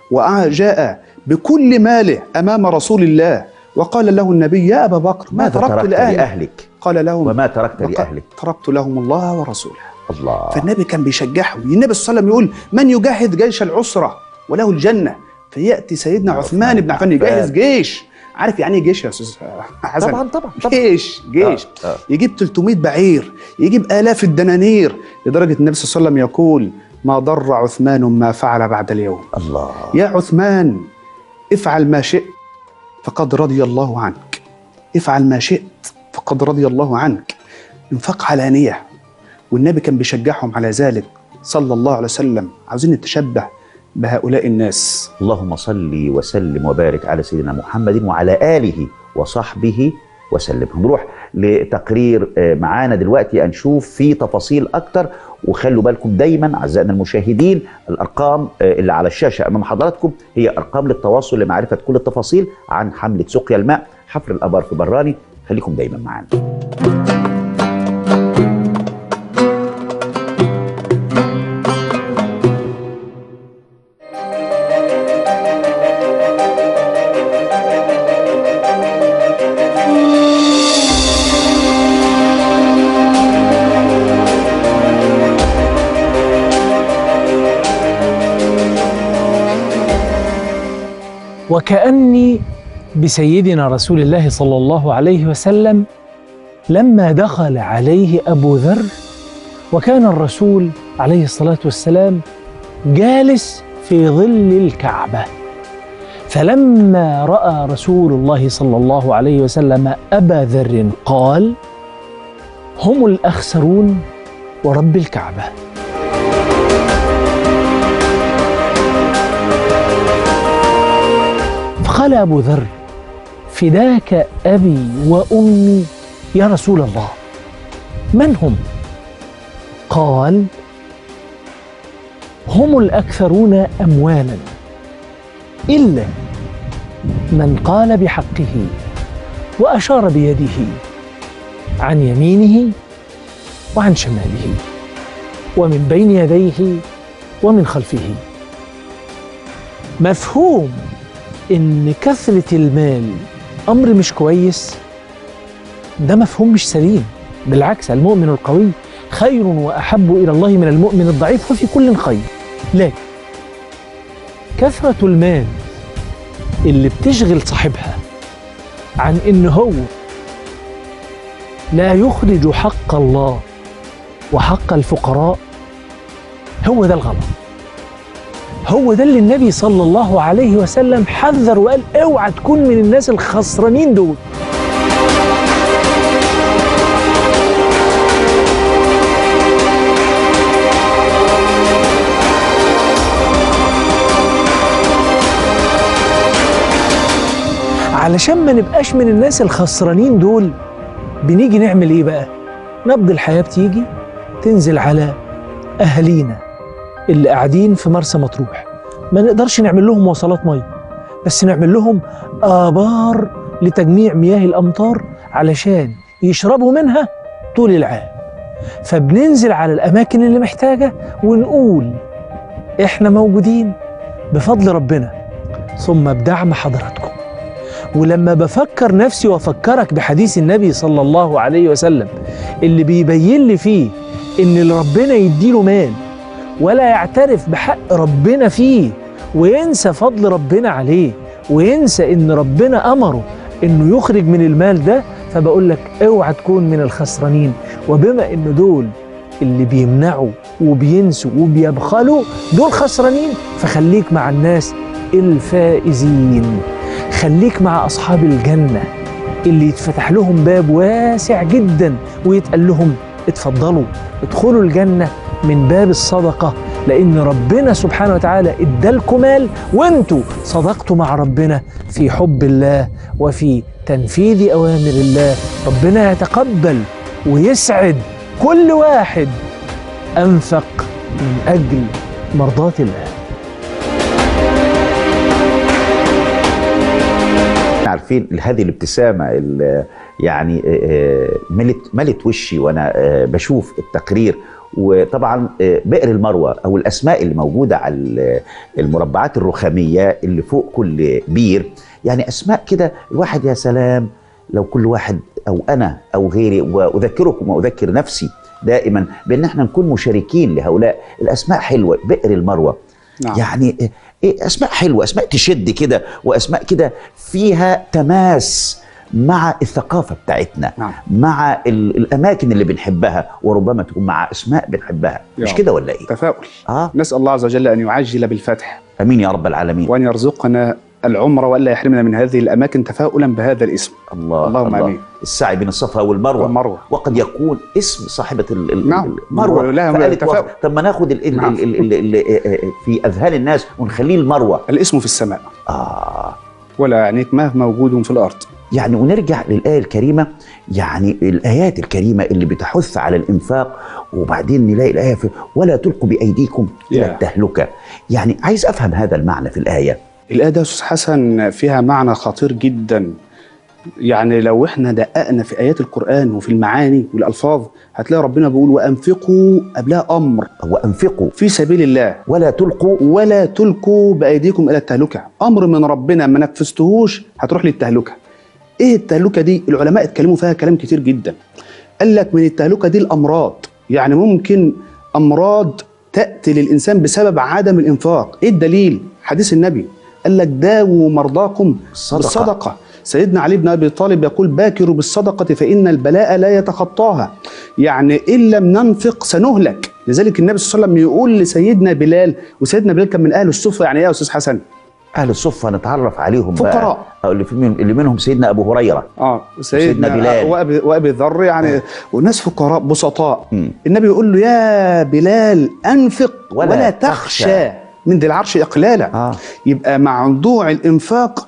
وجاء بكل ماله أمام رسول الله وقال له النبي يا أبا بكر ما ماذا تركت تركت لأهلك لاهلك قال لهم وما تركت لقد لاهلك تركت لهم الله ورسوله الله فالنبي كان بيشجعهم النبي صلى الله عليه وسلم يقول من يجاهد جيش العسرة وله الجنة فيأتي سيدنا عثمان بن عفان يجهز جيش عارف يعني ايه جيش يا استاذ حسن طبعا طبعا طبعا جيش جيش آه، آه. يجيب 300 بعير يجيب آلاف الدنانير لدرجة النبي صلى الله عليه وسلم يقول ما ضر عثمان ما فعل بعد اليوم الله يا عثمان افعل ما شئت فقد رضي الله عنك افعل ما شئت فقد رضي الله عنك انفاق علانية والنبي كان بيشجعهم على ذلك صلى الله عليه وسلم عاوزين نتشبه بهؤلاء الناس اللهم صل وسلم وبارك على سيدنا محمد وعلى اله وصحبه وسلم هنروح لتقرير آه، معانا دلوقتي هنشوف فيه تفاصيل اكتر وخلوا بالكم دايما اعزائنا المشاهدين الارقام آه، اللي على الشاشه امام حضراتكم هي ارقام للتواصل لمعرفه كل التفاصيل عن حمله سقيا الماء حفر الابار في براني خليكم دايما معانا وكأني بسيدنا رسول الله صلى الله عليه وسلم لما دخل عليه أبو ذر وكان الرسول عليه الصلاة والسلام جالس في ظل الكعبة فلما رأى رسول الله صلى الله عليه وسلم أبا ذر قال هم الأخسرون ورب الكعبة فقال أبو ذر فداك أبي وأمي يا رسول الله من هم؟ قال هم الأكثرون أموالا إلا من قال بحقه وأشار بيده عن يمينه وعن شماله ومن بين يديه ومن خلفه مفهوم ان كثره المال امر مش كويس ده مفهوم مش سليم بالعكس المؤمن القوي خير واحب الى الله من المؤمن الضعيف وفي كل خير لكن كثره المال اللي بتشغل صاحبها عن ان هو لا يخرج حق الله وحق الفقراء هو ده الغلط هو ده اللي النبي صلى الله عليه وسلم حذر وقال اوعى تكون من الناس الخسرانين دول علشان ما نبقاش من الناس الخسرانين دول بنيجي نعمل ايه بقى نبض الحياة بتيجي تنزل على أهالينا اللي قاعدين في مرسى مطروح ما نقدرش نعمل لهم وصلات ميه بس نعمل لهم آبار لتجميع مياه الأمطار علشان يشربوا منها طول العام فبننزل على الأماكن اللي محتاجة ونقول إحنا موجودين بفضل ربنا ثم بدعم حضراتكم ولما بفكر نفسي وافكرك بحديث النبي صلى الله عليه وسلم اللي بيبين لي فيه ان اللي ربنا يديله مال ولا يعترف بحق ربنا فيه وينسى فضل ربنا عليه وينسى ان ربنا امره انه يخرج من المال ده فبقول لك اوعى تكون من الخسرانين وبما ان دول اللي بيمنعوا وبينسوا وبيبخلوا دول خسرانين فخليك مع الناس الفائزين خليك مع اصحاب الجنه اللي يتفتح لهم باب واسع جدا ويتقال لهم اتفضلوا ادخلوا الجنه من باب الصدقه لان ربنا سبحانه وتعالى ادالكم مال وانتوا صدقتوا مع ربنا في حب الله وفي تنفيذ اوامر الله ربنا يتقبل ويسعد كل واحد انفق من اجل مرضاه الله عارفين هذه الابتسامه اللي يعني آه، ملت ملت وشي وانا آه، بشوف التقرير وطبعا آه، بئر المروه او الاسماء اللي موجوده على ال- المربعات الرخاميه اللي فوق كل بير يعني اسماء كده الواحد يا سلام لو كل واحد او انا او غيري واذكركم واذكر نفسي دائما بان احنا نكون مشاركين لهؤلاء الاسماء حلوه بئر المروه نعم. يعني إيه- إيه اسماء حلوه اسماء تشد كده واسماء كده فيها تماس مع الثقافه بتاعتنا نعم. مع ال- الاماكن اللي بنحبها وربما تكون مع اسماء بنحبها مش يا كده ولا ايه تفاؤل اه نسأل الله عز وجل أن يعجل بالفتح امين يا رب العالمين وأن يرزقنا العمر وألا يحرمنا من هذه الأماكن تفاؤلا بهذا الاسم الله اللهم الله. آمين. السعي بين الصفا والمروه والمروة. وقد يكون اسم صاحبه ال- ال- نعم. المروه لها فقالت تفاؤل. وقت. طب ما ناخد ال ال نعم. ال ال ال ال في اذهان الناس ونخليه المروه الاسم في السماء اه ولا يعنيك ما موجود في الأرض يعني ونرجع للآية الكريمة يعني الآيات الكريمة اللي بتحث على الإنفاق وبعدين نلاقي الآية في ولا تلقوا بأيديكم إلى يا. التهلكة يعني عايز أفهم هذا المعنى في الآية الآية ده يا أستاذ حسن فيها معنى خطير جدا يعني لو احنا دققنا في آيات القرآن وفي المعاني والألفاظ هتلاقي ربنا بيقول وأنفقوا قبلها أمر وأنفقوا في سبيل الله ولا تلقوا ولا تلقوا بأيديكم إلى التهلكة أمر من ربنا ما نفذتهوش هتروح للتهلكة إيه التهلكة دي العلماء اتكلموا فيها كلام كتير جدا قال لك من التهلكة دي الأمراض يعني ممكن أمراض تأتي للإنسان بسبب عدم الإنفاق إيه الدليل حديث النبي قال لك داووا مرضاكم بالصدقة. بالصدقة سيدنا علي بن ابي طالب يقول باكروا بالصدقه فان البلاء لا يتخطاها يعني ان لم ننفق سنهلك لذلك النبي صلى الله عليه وسلم يقول لسيدنا بلال وسيدنا بلال كان من اهل الصفه يعني ايه يا استاذ حسن اهل الصفه نتعرف عليهم فقراء. بقى أو اللي, في من اللي منهم سيدنا ابو هريره اه وسيدنا بلال. وابي وابي ذر يعني وناس فقراء بسطاء مم. النبي يقول له يا بلال انفق ولا ولا, تخشى. تخشى من ذي العرش اقلالا آه. يبقى مع موضوع الانفاق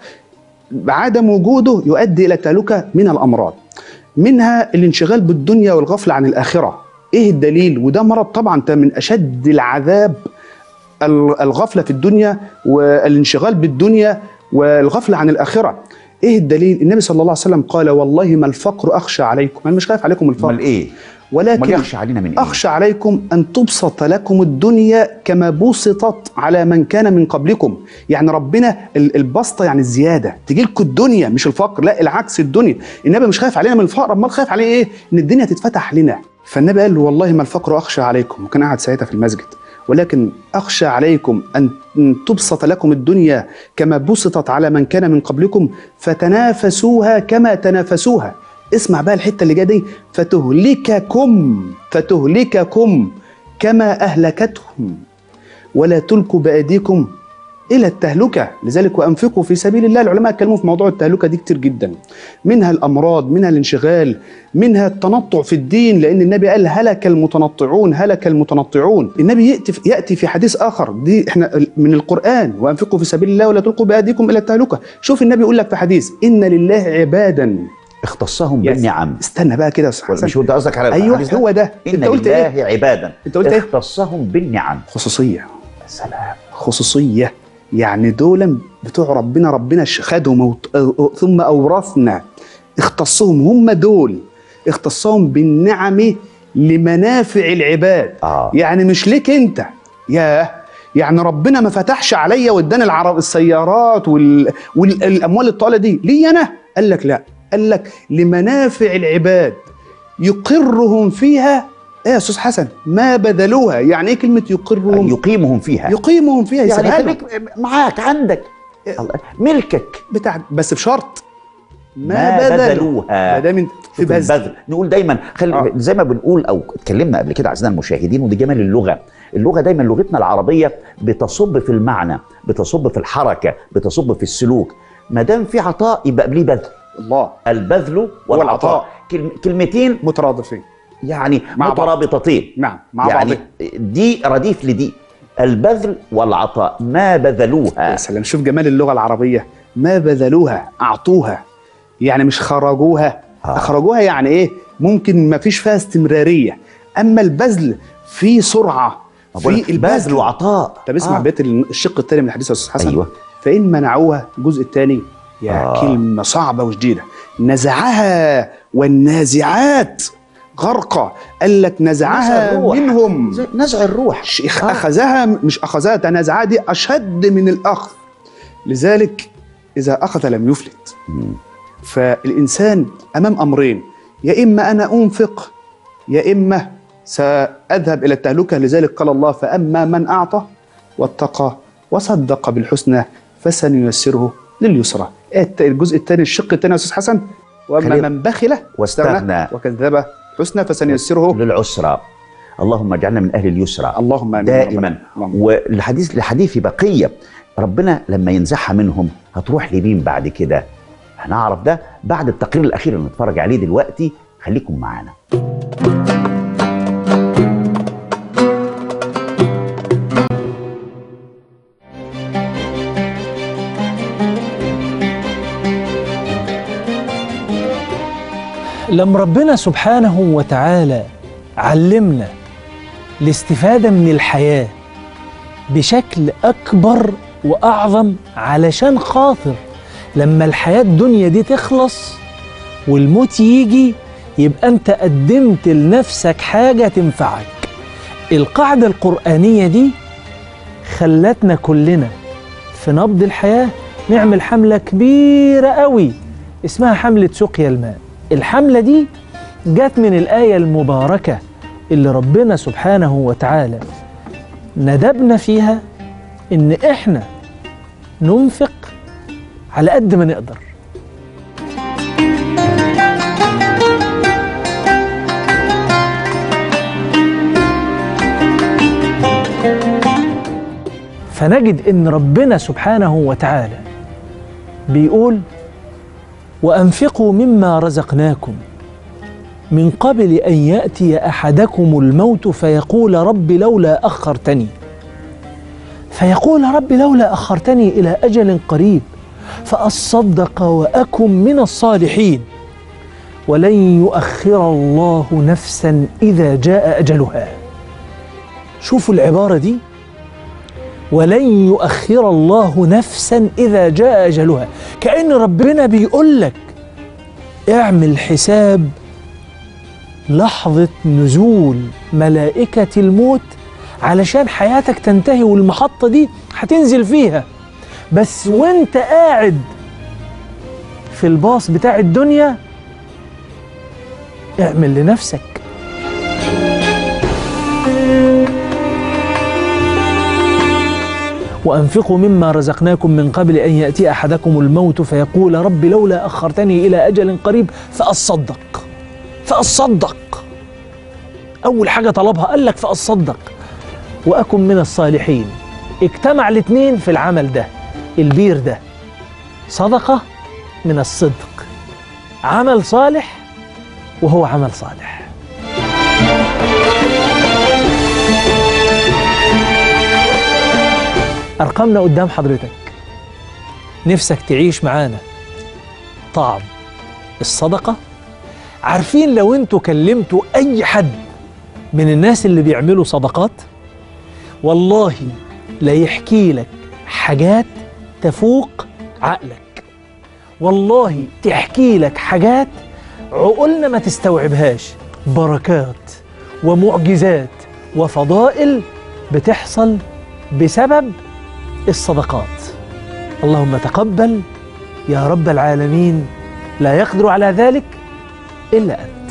عدم وجوده يؤدي الى التهلكه من الامراض منها الانشغال بالدنيا والغفله عن الاخره ايه الدليل وده مرض طبعا ده من اشد العذاب ال- الغفله في الدنيا والانشغال بالدنيا والغفله عن الاخره ايه الدليل النبي صلى الله عليه وسلم قال والله ما الفقر اخشى عليكم انا مش خايف عليكم الفقر امال ايه؟ امال ولكن يخشى علينا من ايه؟ أخشى عليكم أن تبسط لكم الدنيا كما بسطت على من كان من قبلكم يعني ربنا ال- البسطة يعني الزيادة تجي لكم الدنيا مش الفقر لا العكس الدنيا النبي مش خايف علينا من الفقر أمال خايف عليه إيه إن الدنيا تتفتح لنا فالنبي قال له والله ما الفقر أخشى عليكم وكان قاعد ساعتها في المسجد ولكن أخشى عليكم أن أن تبسط لكم الدنيا كما بسطت على من كان من قبلكم فتنافسوها كما تنافسوها اسمع بقى الحته اللي جايه دي فتهلككم فتهلككم كما اهلكتهم ولا تلقوا بايديكم الى التهلكه لذلك وانفقوا في سبيل الله العلماء اتكلموا في موضوع التهلكه دي كتير جدا منها الامراض منها الانشغال منها التنطع في الدين لان النبي قال هلك المتنطعون هلك المتنطعون النبي ياتي ياتي في حديث اخر دي احنا من القران وانفقوا في سبيل الله ولا تلقوا بايديكم الى التهلكه شوف النبي يقول لك في حديث ان لله عبادا اختصهم يس. بالنعم استنى بقى كده يا أستاذ حسن مش هو انت قصدك على ايوه الحديث ده؟ هو ده ان انت قلت لله ايه عبادا انت قلت ايه اختصهم بالنعم خصوصيه سلام خصوصيه يعني دول بتوع ربنا ربنا ش- خدهم وت- أو- ثم اورثنا اختصهم هم دول اختصهم بالنعم لمنافع العباد اه يعني مش ليك انت ياه يعني ربنا ما فتحش عليا واداني العرب السيارات وال... والاموال الطائله دي لي انا قال لك لا قال لك لمنافع العباد يقرهم فيها ايه يا استاذ حسن ما بذلوها يعني ايه كلمه يقرهم يقيمهم فيها يقيمهم فيها يعني يسيبها لهم. خليك معاك عندك الله- ملكك بتاع بس بشرط ما بذلوها. ما دام انت في شوف بذل البذل نقول دايما خلي آه. زي ما بنقول او اتكلمنا قبل كده اعزائنا المشاهدين ودي جمال اللغه اللغه دايما لغتنا العربيه بتصب في المعنى بتصب في الحركه بتصب في السلوك ما دام في عطاء يبقى قبليه بذل الله البذل والعطاء والعطاء. كلم- كلمتين مترادفين يعني مع بعض. مترابطتين نعم مع يعني بعض دي رديف لدي البذل والعطاء ما بذلوها يا سلام شوف جمال اللغه العربيه ما بذلوها اعطوها يعني مش خرجوها آه. اخرجوها يعني ايه ممكن ما فيش فيها استمراريه اما البذل في سرعه بقول لك في بذل البذل وعطاء طب اسمع آه. بيت الشق الثاني من الحديث يا استاذ حسن ايوه فإن منعوها الجزء الثاني يا آه. آه. كلمة صعبة وشديدة نزعها والنازعات غرقة قال لك نزع نزعها الروح. منهم زي نزع الروح ش- آه. أخذها مش أخذها تنازعها دي أشد من الأخذ لذلك إذا أخذ لم يفلت مم. فالإنسان أمام أمرين يا إما أنا أنفق يا إما سأذهب إلى التهلكة لذلك قال الله فأما من أعطى واتقى وصدق بالحسنى فسنيسره لليسرى الت- الجزء الثاني الشق الثاني يا أستاذ حسن وأما خلينا- من بخل واستغنى. وكذب حسنى فسنيسره للعسرى اللهم اجعلنا من اهل اليسرى اللهم آمين يا رب دائما اللهم. والحديث لحديث بقيه ربنا لما ينزعها منهم هتروح لمين بعد كده هنعرف ده بعد التقرير الاخير اللي نتفرج عليه دلوقتي خليكم معانا لما ربنا سبحانه وتعالى علمنا الاستفادة من الحياة بشكل أكبر وأعظم علشان خاطر لما الحياة الدنيا دي تخلص والموت يجي يبقى أنت قدمت لنفسك حاجة تنفعك القاعدة القرآنية دي خلتنا كلنا في نبض الحياة نعمل حملة كبيرة قوي اسمها حملة سقيا الماء الحملة دي جت من الآية المباركة اللي ربنا سبحانه وتعالى ندبنا فيها إن إحنا ننفق على قد ما نقدر فنجد ان ربنا سبحانه وتعالى بيقول وانفقوا مما رزقناكم من قبل ان ياتي احدكم الموت فيقول رب لولا اخرتني فيقول رب لولا اخرتني الى اجل قريب فاصدق واكن من الصالحين ولن يؤخر الله نفسا اذا جاء اجلها شوفوا العباره دي ولن يؤخر الله نفسا اذا جاء اجلها كان ربنا بيقول لك اعمل حساب لحظه نزول ملائكه الموت علشان حياتك تنتهي والمحطه دي هتنزل فيها بس وانت قاعد في الباص بتاع الدنيا اعمل لنفسك وأنفقوا مما رزقناكم من قبل أن يأتي أحدكم الموت فيقول رب لولا أخرتني إلى أجل قريب فأصدق فأصدق أول حاجة طلبها قال لك فأصدق وأكن من الصالحين اجتمع الاثنين في العمل ده البير ده صدقة من الصدق عمل صالح وهو عمل صالح أرقامنا قدام حضرتك نفسك تعيش معانا طعم الصدقة عارفين لو انتوا كلمتوا أي حد من الناس اللي بيعملوا صدقات والله لا يحكي لك حاجات تفوق عقلك والله تحكي لك حاجات عقولنا ما تستوعبهاش بركات ومعجزات وفضائل بتحصل بسبب الصدقات اللهم تقبل يا رب العالمين لا يقدر على ذلك الا انت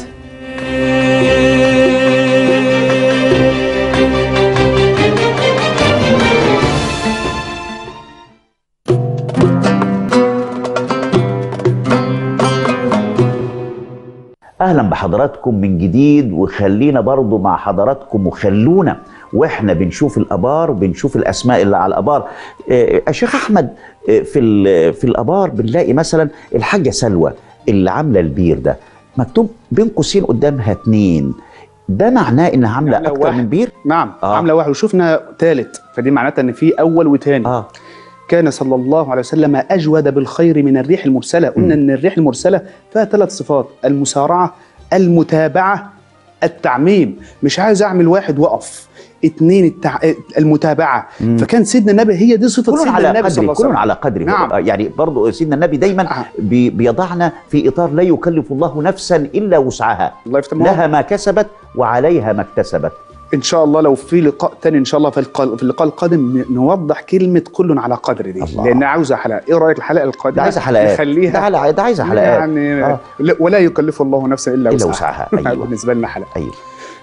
اهلا بحضراتكم من جديد وخلينا برضو مع حضراتكم وخلونا واحنا بنشوف الابار بنشوف الاسماء اللي على الابار آه، يا شيخ احمد آه، في ال- في الابار بنلاقي مثلا الحاجه سلوى اللي عامله البير ده مكتوب بين قوسين قدامها اتنين ده معناه انها عامله عاملة اكتر واحد. من بير نعم آه. آه. عامله واحد وشفنا ثالث فدي معناتها ان في اول وثاني اه كان صلى الله عليه وسلم اجود بالخير من الريح المرسله قلنا ان الريح المرسله فيها ثلاث صفات المسارعه المتابعه التعميم مش عايز اعمل واحد واقف اتنين التع... المتابعه مم. فكان سيدنا النبي هي دي صفه كل سيدنا على النبي صلى قدره الله عليه كل وسلم على قدره نعم. آه، يعني برضو سيدنا النبي دايما آه. بي- بيضعنا في اطار لا يكلف الله نفسا الا وسعها الله يفتح لها ما كسبت وعليها ما اكتسبت ان شاء الله لو في لقاء تاني ان شاء الله في الق- في اللقاء القادم ن- نوضح كلمه كل على قدر دي الله. لان عاوزه حلقه ايه رايك الحلقه القادمه ده عايزه حلقات ده, نخليها على ده عايزه حلقات يعني آه. لا- ولا يكلف الله نفسا الا إلا وسعها, وسعها، أيوة. بالنسبه لنا حلقه ايوه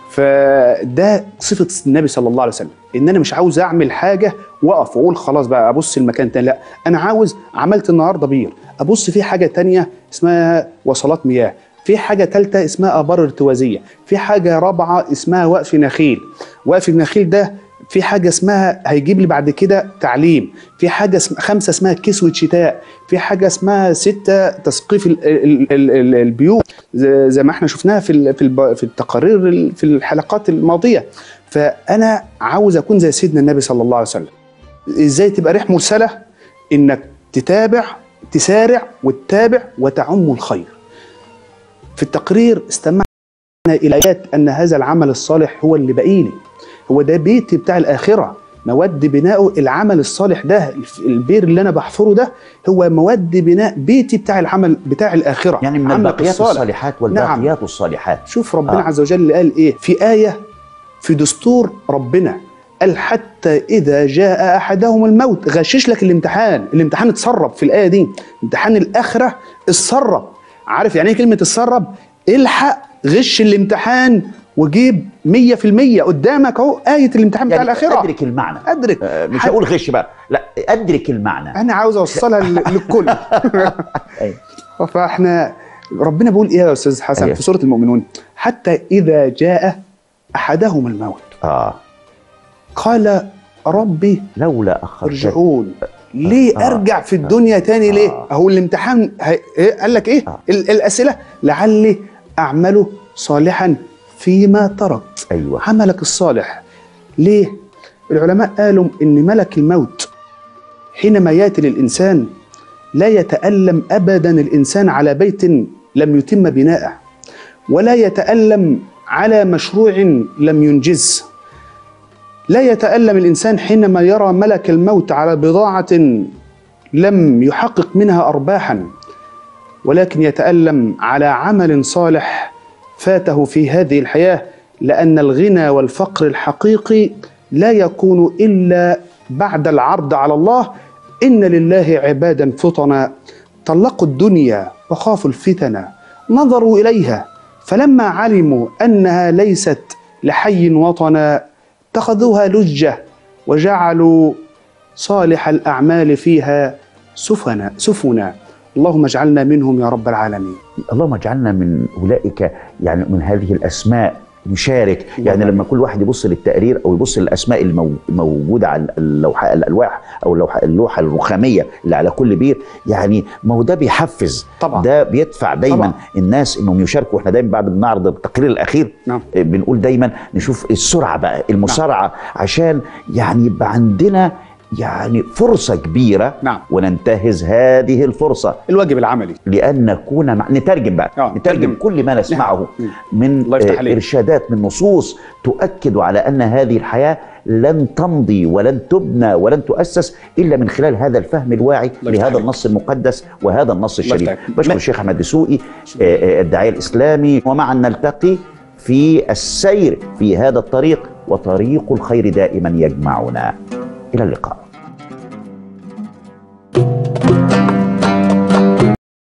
فده صفه النبي صلى الله عليه وسلم ان انا مش عاوز اعمل حاجه واقف واقول خلاص بقى ابص المكان تاني لا انا عاوز عملت النهارده بير ابص في حاجه تانية اسمها وصلات مياه في حاجه ثالثه اسمها ابار ارتوازيه في حاجه رابعه اسمها وقف نخيل وقف النخيل ده في حاجه اسمها هيجيب لي بعد كده تعليم في حاجه اسم خمسه اسمها كسوه شتاء في حاجه اسمها سته تسقيف ال ال ال ال البيوت زي زي ما احنا شفناها في ال في, الب- في التقارير ال- في الحلقات الماضيه فانا عاوز اكون زي سيدنا النبي صلى الله عليه وسلم ازاي تبقى ريح مرسله انك تتابع تسارع وتتابع وتعم الخير في التقرير استمعنا الى ايات ان هذا العمل الصالح هو اللي باقي لي هو ده بيتي بتاع الاخره مواد بناؤه العمل الصالح ده الف- البير اللي انا بحفره ده هو مواد بناء بيتي بتاع العمل بتاع الاخره يعني من عملك الباقيات الصالح. الصالحات والباقيات الصالحات شوف ربنا آه. آه. عز وجل قال ايه في آية في دستور ربنا قال حتى إذا جاء أحدهم الموت غشش لك الامتحان الامتحان اتسرب في الآية دي امتحان الآخرة اتسرب عارف يعني ايه كلمة اتسرب الحق غش الامتحان وجيب 100% قدامك اهو ايه الامتحان بتاع يعني الاخره ادرك المعنى ادرك آه، مش حد- هقول غش بقى لا ادرك المعنى انا عاوز اوصلها لل- للكل أيوة. فاحنا ربنا بيقول ايه يا استاذ حسن أيوة. في سوره المؤمنون حتى اذا جاء احدهم الموت اه قال ربي لولا اخرتني ارجعون ليه آه. ارجع في الدنيا تاني ليه آه. اهو الامتحان هي... إيه؟ قال لك ايه آه. ال- الاسئله لعلي اعمله صالحا فيما تركت ايوه عملك الصالح ليه العلماء قالوا ان ملك الموت حينما ياتي للانسان لا يتالم ابدا الانسان على بيت لم يتم بناءه ولا يتالم على مشروع لم ينجز لا يتالم الانسان حينما يرى ملك الموت على بضاعه لم يحقق منها ارباحا ولكن يتالم على عمل صالح فاته في هذه الحياه لان الغنى والفقر الحقيقي لا يكون الا بعد العرض على الله ان لله عبادا فطنا طلقوا الدنيا وخافوا الفتن نظروا اليها فلما علموا انها ليست لحي وطنا اتخذوها لجه وجعلوا صالح الاعمال فيها سفنا سفنا اللهم اجعلنا منهم يا رب العالمين اللهم اجعلنا من اولئك يعني من هذه الاسماء نشارك يعني لما كل واحد يبص للتقرير او يبص للاسماء الموجوده على اللوحه الالواح او اللوحه اللوحه الرخاميه اللي على كل بير يعني ما هو ده بيحفز طبعا. ده بيدفع دايما طبعا. الناس انهم يشاركوا احنا دايما بعد ما نعرض التقرير الاخير نعم. آه، بنقول دايما نشوف السرعه بقى المسارعه عشان يعني يبقى عندنا يعني فرصه كبيره نعم. وننتهز هذه الفرصه الواجب العملي لان نكون مع... نترجم بقى آه، نترجم نترجم. كل ما نسمعه نعم. من الله يفتح آه، عليك. ارشادات من نصوص تؤكد على ان هذه الحياه لن تمضي ولن تبنى ولن تؤسس الا من خلال هذا الفهم الواعي الله يفتح لهذا عليك. النص المقدس وهذا النص الله الشريف يفتح عليك. بشكر ما- الشيخ احمد دسوقي آه، آه، الداعيه الاسلامي ومعا نلتقي في السير في هذا الطريق وطريق الخير دائما يجمعنا الى اللقاء